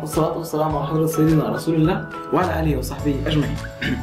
والصلاة والسلام على حضرة سيدنا رسول الله وعلى آله وصحبه أجمعين.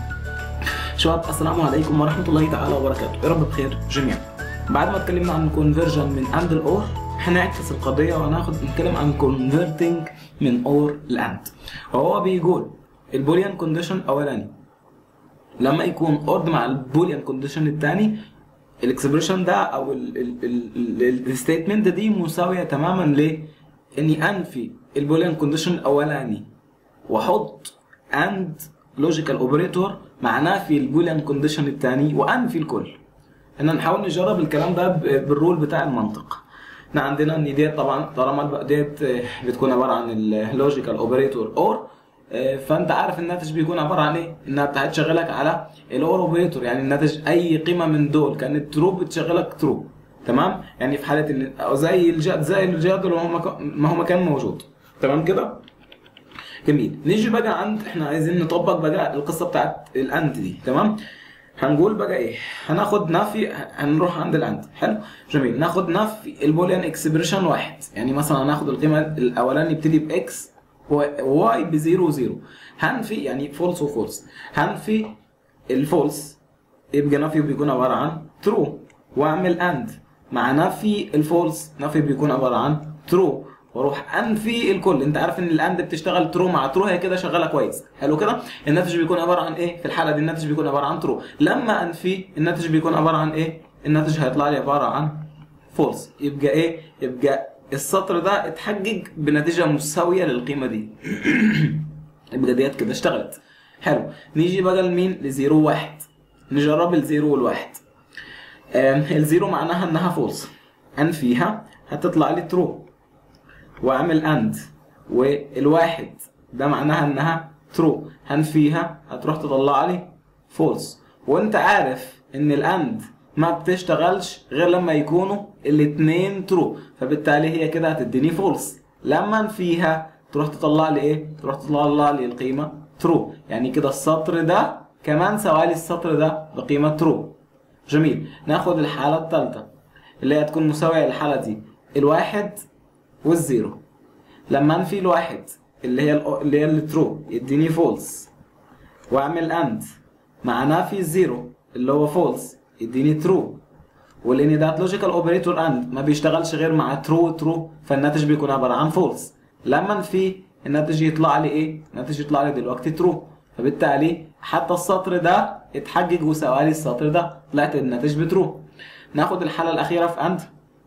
شباب السلام عليكم ورحمة الله تعالى وبركاته، يا رب بخير جميعا. بعد ما اتكلمنا عن conversion من AND لأور هنعكس القضية وهناخد نتكلم عن converting من أور لأند. وهو بيقول البوليان كونديشن أولاني لما يكون اورد مع البوليان كونديشن الثاني الاكسبريشن ده او الستيتمنت دي مساويه تماما ل اني انفي البوليان كونديشن الاولاني واحط اند لوجيكال اوبريتور مع نفي البوليان كونديشن الثاني وانفي الكل احنا نحاول نجرب الكلام ده بالرول بتاع المنطق احنا عندنا ان ديت طبعا طالما ديت بتكون عباره عن اللوجيكال اوبريتور اور فانت عارف الناتج بيكون عباره عن ايه؟ انها هتشغلك على الاور اوبريتور يعني الناتج اي قيمه من دول كانت ترو بتشغلك ترو تمام؟ يعني في حاله ان أو زي الجد زي الجدول ما هو ما هو مكان موجود تمام كده؟ جميل نيجي بقى عند احنا عايزين نطبق بقى القصه بتاعت الاند دي تمام؟ هنقول بقى ايه؟ هناخد نفي هنروح عند الاند حلو؟ جميل ناخد نفي البوليان اكسبريشن واحد يعني مثلا هناخد القيمه الاولاني يبتدي باكس واي بزيرو زيرو هنفي يعني فولس وفولس هنفي الفولس يبقى نفي بيكون عباره عن ترو واعمل اند مع نفي الفولس نفي بيكون عباره عن ترو واروح انفي الكل انت عارف ان الاند بتشتغل ترو مع ترو هي كده شغاله كويس حلو كده الناتج بيكون عباره عن ايه في الحاله دي الناتج بيكون عباره عن ترو لما انفي الناتج بيكون عباره عن ايه الناتج هيطلع لي عباره عن فولس يبقى ايه يبقى السطر ده اتحجج بنتيجه مساويه للقيمه دي يبقى ديت كده اشتغلت حلو نيجي بقى لمين لزيرو واحد نجرب الزيرو والواحد الزيرو معناها انها فولس انفيها هتطلع لي ترو واعمل اند والواحد ده معناها انها ترو هنفيها هتروح تطلع لي فولس وانت عارف ان الاند ما بتشتغلش غير لما يكونوا الاثنين ترو فبالتالي هي كده هتديني فولس لما فيها تروح تطلع لي ايه تروح تطلع لي القيمه ترو يعني كده السطر ده كمان سوالي السطر ده بقيمه ترو جميل ناخد الحاله الثالثه اللي هي تكون مساويه للحاله دي الواحد والزيرو لما انفي الواحد اللي هي اللي هي الترو يديني فولس واعمل اند مع نفي الزيرو اللي هو فولس يديني ترو ولان ده لوجيكال اوبريتور اند ما بيشتغلش غير مع ترو ترو فالناتج بيكون عباره عن فولس لما في الناتج يطلع لي ايه الناتج يطلع لي دلوقتي ترو فبالتالي حتى السطر ده اتحجج وسوالي السطر ده طلعت الناتج بترو ناخد الحاله الاخيره في اند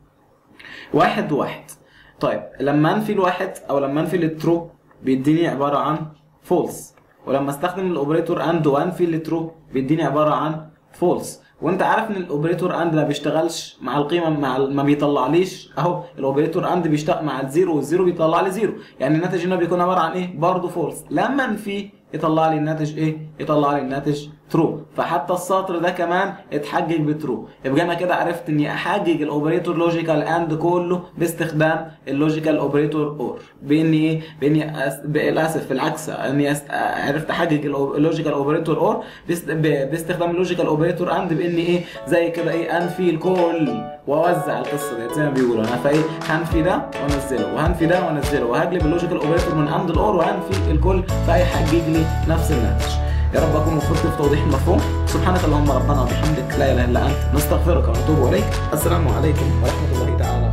واحد واحد طيب لما انفي الواحد او لما انفي الترو بيديني عباره عن فولس ولما استخدم الاوبريتور اند وانفي الترو بيديني عباره عن فولس وانت عارف ان الاوبريتور اند ما بيشتغلش مع القيمه مع ما بيطلعليش اهو الاوبريتور اند بيشتغل مع الزيرو والزيرو بيطلع لي زيرو يعني الناتج هنا بيكون عباره عن ايه برضه فولس لما انفي يطلع لي الناتج ايه يطلع لي الناتج ترو فحتى السطر ده كمان اتحجج بترو يبقى انا كده عرفت اني احجج الاوبريتور لوجيكال اند كله باستخدام اللوجيكال اوبريتور اور باني ايه باني أس... للاسف في العكس اني أس... عرفت احجج اللوجيكال اوبريتور اور باست... باستخدام اللوجيكال اوبريتور اند باني ايه زي كده ايه انفي الكل واوزع القصه ديت زي ما بيقولوا انا فايه هنفي ده وانزله وهنفي ده وانزله وهجلب اللوجيكال اوبريتور من اند الاور وهنفي الكل فهيحجج لي نفس الناتج يا رب اكون وفقت في توضيح المفهوم سبحانك اللهم ربنا وبحمدك لا اله الا انت نستغفرك ونتوب اليك السلام عليكم ورحمه الله تعالى